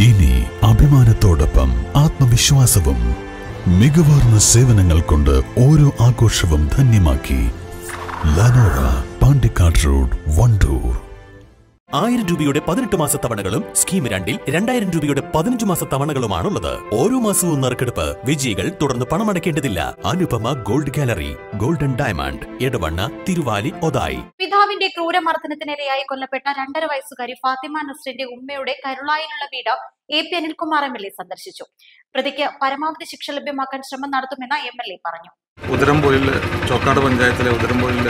ഇനി അഭിമാനത്തോടൊപ്പം ആത്മവിശ്വാസവും മികവാർന്ന സേവനങ്ങൾ കൊണ്ട് ഓരോ ആഘോഷവും ധന്യമാക്കി ലനോറ പാണ്ടിക്കാട് റോഡ് വണ്ടൂർ ആയിരം രൂപയുടെ പതിനെട്ട് മാസ തവണകളും സ്കീം രണ്ടിൽ രണ്ടായിരം രൂപയുടെ പതിനഞ്ച് മാസ തവണകളുമാണുള്ളത് ഓരോ മാസവും നറുക്കെടുപ്പ് വിജയികൾ തുടർന്ന് പണമടയ്ക്കേണ്ടതില്ല Anupama gold gallery golden diamond Edavanna Thiruvali Othayi പിതാവിന്റെ ക്രൂരമർദ്ദനത്തിനിരയായി കൊല്ലപ്പെട്ട രണ്ടര വയസ്സുകാരി ഫാത്തിമ നസ്രിന്റെ ഉമ്മയുടെ കരുളായിലുള്ള വീട് A P Anilkumar M L A സന്ദർശിച്ചു പ്രതിക്ക് പരമാവധി ശിക്ഷ ലഭ്യമാക്കാൻ ശ്രമം നടത്തുമെന്ന് എം എൽ എ പറഞ്ഞു ഉതിരമ്പൊയിൽ ചോക്കാട് പഞ്ചായത്തിലെ ഉതിരമ്പൊയിൽ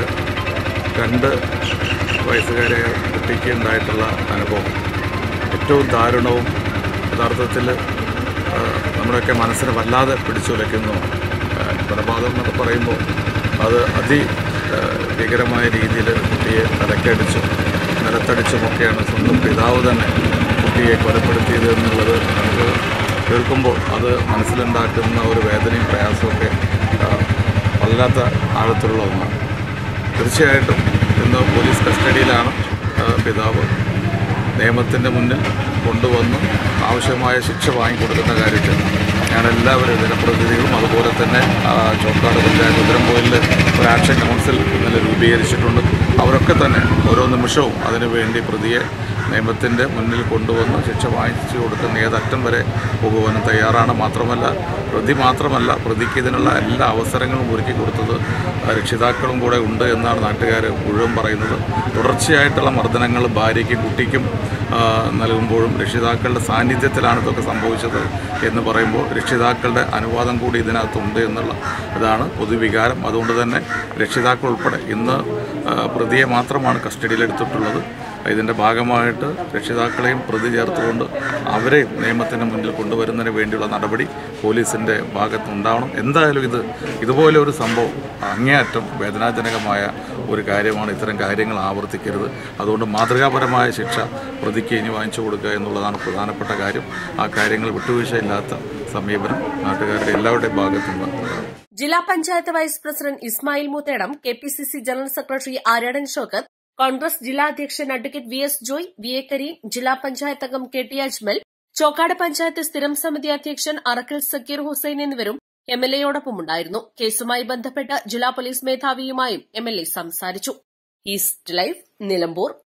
രണ്ട് വയസ്സുകാരെ കുട്ടിക്ക് ഉണ്ടായിട്ടുള്ള അനുഭവം ഏറ്റവും ദാരുണവും യഥാർത്ഥത്തിൽ ആ, നമ്മുടെയൊക്കെ മനസ്സിനെ വല്ലാതെ പിടിച്ചുലയ്ക്കുന്നതുമാണ് ആ, കൊലപാതകം എന്നൊക്കെ പറയുമ്പോൾ അത് അതി ആ, ഭീകരമായ രീതിയിൽ കുട്ടിയെ തലക്കടിച്ചും നിലത്തടിച്ചുമൊക്കെയാണ് സ്വന്തം പിതാവ് തന്നെ കുട്ടിയെ കൊലപ്പെടുത്തിയത് എന്നുള്ളത് നമുക്ക് കേൾക്കുമ്പോൾ അത് മനസ്സിലുണ്ടാക്കുന്ന ഒരു വേദനയും പ്രയാസമൊക്കെ ആ, വല്ലാത്ത ആഴത്തിലുള്ള ഒന്നാണ് തീർച്ചയായിട്ടും ഇന്ന് പോലീസ് കസ്റ്റഡിയിലാണ് ആ, പിതാവ് നിയമത്തിൻ്റെ മുന്നിൽ കൊണ്ടുവന്ന് ആവശ്യമായ ശിക്ഷ വാങ്ങിക്കൊടുക്കുന്ന കാര്യത്തിൽ ഞാൻ എല്ലാവരും ജനപ്രതിനിധികളും അതുപോലെ തന്നെ ആ, ചോക്കാട് പഞ്ചായത്ത് ഉത്തരംപോയിൽ ഒരു ആക്ഷൻ കൗൺസിൽ ഇന്നലെ രൂപീകരിച്ചിട്ടുണ്ട് അവരൊക്കെ തന്നെ ഓരോ നിമിഷവും അതിനുവേണ്ടി പ്രതിയെ നിയമത്തിൻ്റെ മുന്നിൽ കൊണ്ടുവന്ന് ശിക്ഷ വാങ്ങിച്ചു കൊടുക്കുന്ന ഏതറ്റം വരെ പോകുവാനും തയ്യാറാണ് മാത്രമല്ല പ്രതി മാത്രമല്ല പ്രതിക്ക് ഇതിനുള്ള എല്ലാ അവസരങ്ങളും ഒരുക്കി കൊടുത്തത് ആ, രക്ഷിതാക്കളും കൂടെ ഉണ്ട് എന്നാണ് നാട്ടുകാർ മുഴുവൻ പറയുന്നത് തുടർച്ചയായിട്ടുള്ള മർദ്ദനങ്ങൾ ഭാര്യയ്ക്കും കുട്ടിക്കും ആ, നൽകുമ്പോഴും രക്ഷിതാക്കളുടെ സാന്നിധ്യത്തിലാണ് ഇതൊക്കെ സംഭവിച്ചത് എന്ന് പറയുമ്പോൾ രക്ഷിതാക്കളുടെ അനുവാദം കൂടി ഇതിനകത്തുണ്ട് എന്നുള്ള ഇതാണ് പൊതുവികാരം അതുകൊണ്ട് തന്നെ രക്ഷിതാക്കൾ ഉൾപ്പെടെ ഇന്ന് ആ, പ്രതിയെ മാത്രമാണ് കസ്റ്റഡിയിലെടുത്തിട്ടുള്ളത് ഇതിൻ്റെ ഭാഗമായിട്ട് രക്ഷിതാക്കളെയും പ്രതി ചേർത്തുകൊണ്ട് അവരെയും നിയമത്തിന് മുന്നിൽ കൊണ്ടുവരുന്നതിന് വേണ്ടിയുള്ള നടപടി പോലീസിൻ്റെ ഭാഗത്തുണ്ടാവണം എന്തായാലും ഇത് ഇതുപോലെ ഒരു സംഭവം അങ്ങേയറ്റം വേദനാജനകമായ ഒരു കാര്യമാണ് ഇത്തരം കാര്യങ്ങൾ ആവർത്തിക്കരുത് അതുകൊണ്ട് മാതൃകാപരമായ ശിക്ഷ പ്രതിക്ക് ഇനി വാങ്ങിച്ചു കൊടുക്കുക എന്നുള്ളതാണ് പ്രധാനപ്പെട്ട കാര്യം ആ കാര്യങ്ങൾ വിട്ടുവീഴ്ചയില്ലാത്ത സമീപനം നാട്ടുകാരുടെ എല്ലാവരുടെയും ഭാഗത്തുനിന്ന് ഉണ്ടാകും ജില്ലാ panchayat vice president Ismail Moothedam K P C C general secretary Aryadan Shoukath Congress ജില്ലാ അധ്യക്ഷൻ advocate V S Joy V A Kareem ജില്ലാ പഞ്ചായത്ത് അംഗം കെ ടി അജ്മൽ ചോക്കാട് പഞ്ചായത്ത് സ്ഥിരം സമിതി അധ്യക്ഷൻ അറക്കൽ സക്കീർ ഹുസൈൻ എന്നിവരും എം എൽ എയോടൊപ്പമുണ്ടായിരുന്നു കേസുമായി ബന്ധപ്പെട്ട് ജില്ലാ പോലീസ് മേധാവിയുമായും എം എൽ എ സംസാരിച്ചു ഈസ്റ്റ് ലൈവ് നിലമ്പൂർ